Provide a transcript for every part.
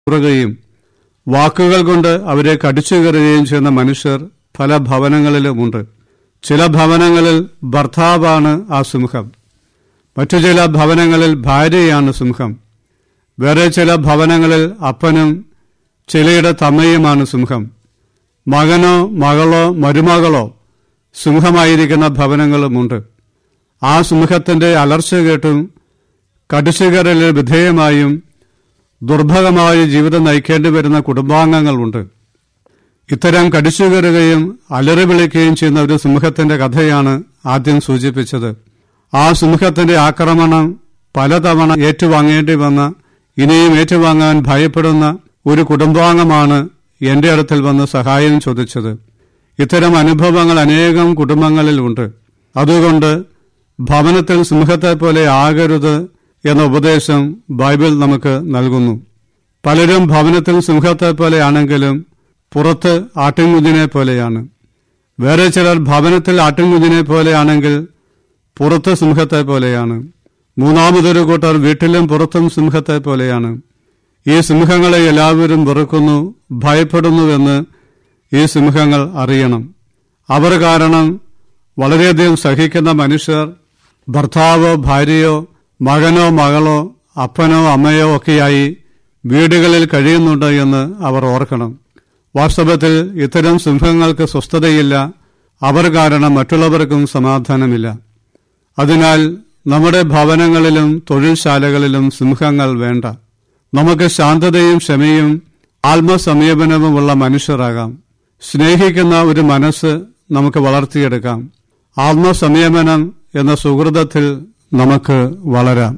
ഉറകുകയും വാക്കുകൾ കൊണ്ട് അവരെ കടിച്ചു കയറുകയും ചെയ്യുന്ന മനുഷ്യർ പല ഭവനങ്ങളിലുമുണ്ട് ചില ഭവനങ്ങളിൽ ഭർത്താവാണ് ആ സിംഹം മറ്റു ചില ഭവനങ്ങളിൽ ഭാര്യയാണ് സിംഹം വേറെ ചില ഭവനങ്ങളിൽ അപ്പനും ചിലയുടെ തമ്മയുമാണ് സിംഹം മകനോ മകളോ മരുമകളോ സിംഹമായിരിക്കുന്ന ഭവനങ്ങളുമുണ്ട് ആ സിംഹത്തിന്റെ അലർച്ച കേട്ടും കടിച്ചുകരലിൽ വിധേയമായും ദുർഭഗമായ ജീവിതം നയിക്കേണ്ടി വരുന്ന കുടുംബാംഗങ്ങളുണ്ട് ഇത്തരം കടിച്ചുകയറുകയും അലറി വിളിക്കുകയും ചെയ്യുന്ന ഒരു സിംഹത്തിന്റെ കഥയാണ് ആദ്യം സൂചിപ്പിച്ചത് ആ സിംഹത്തിന്റെ ആക്രമണം പലതവണ ഏറ്റുവാങ്ങേണ്ടി വന്ന ഇനിയും ഏറ്റുവാങ്ങാൻ ഭയപ്പെടുന്ന ഒരു കുടുംബാംഗമാണ് എന്റെ അടുത്തിൽ വന്ന് സഹായം ചോദിച്ചത് ഇത്തരം അനുഭവങ്ങൾ അനേകം കുടുംബങ്ങളിലുണ്ട് അതുകൊണ്ട് ഭവനത്തിൽ സിംഹത്തെ പോലെ ആകരുത് എന്ന ഉപദേശം ബൈബിൾ നമുക്ക് നൽകുന്നു പലരും ഭവനത്തിൽ സിംഹത്തെ പോലെയാണെങ്കിലും പുറത്ത് ആട്ടിൻകുഞ്ഞിനെ പോലെയാണ് വേറെ ചിലർ ഭവനത്തിൽ ആട്ടിൻകുഞ്ഞിനെ പോലെയാണെങ്കിൽ പുറത്ത് സിംഹത്തെ പോലെയാണ് മൂന്നാമതൊരു കൂട്ടർ വീട്ടിലും പുറത്തും സിംഹത്തെ പോലെയാണ് ഈ സിംഹങ്ങളെ എല്ലാവരും വെറുക്കുന്നു ഭയപ്പെടുന്നുവെന്ന് ഈ സിംഹങ്ങൾ അറിയണം അവർ കാരണം വളരെയധികം സഹിക്കുന്ന മനുഷ്യർ ഭർത്താവോ ഭാര്യയോ മകനോ മകളോ അപ്പനോ അമ്മയോ ഒക്കെയായി വീടുകളിൽ കഴിയുന്നുണ്ട് എന്ന് അവർ ഓർക്കണം വാസ്തവത്തിൽ ഇത്തരം സിംഹങ്ങൾക്ക് സ്വസ്ഥതയില്ല അവർ കാരണം മറ്റുള്ളവർക്കും സമാധാനമില്ല അതിനാൽ നമ്മുടെ ഭവനങ്ങളിലും തൊഴിൽശാലകളിലും സിംഹങ്ങൾ വേണ്ട നമുക്ക് ശാന്തതയും ക്ഷമയും ആത്മസംയമനവുമുള്ള മനുഷ്യരാകാം സ്നേഹിക്കുന്ന ഒരു മനസ്സ് നമുക്ക് വളർത്തിയെടുക്കാം ആത്മസംയമനം എന്ന സുഹൃതത്തിൽ നമുക്ക് വളരാം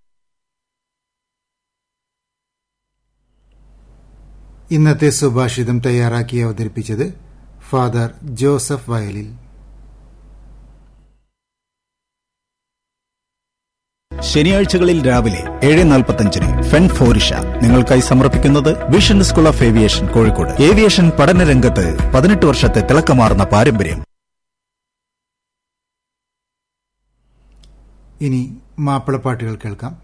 ഇന്നത്തെ സുഭാഷിതം തയ്യാറാക്കി അവതരിപ്പിച്ചത് ഫാദർ ജോസഫ് വയലിൽ ശനിയാഴ്ചകളിൽ രാവിലെ ഏഴ് നാൽപ്പത്തഞ്ചിന് ഫെൻ ഫോറിഷ നിങ്ങൾക്കായി സമർപ്പിക്കുന്നത് vision school of aviation Kozhikode aviation പഠനരംഗത്ത് പതിനെട്ട് വർഷത്തെ തിളക്കമാർന്ന പാരമ്പര്യം ഇനി മാപ്പിളപ്പാട്ടുകൾ കേൾക്കാം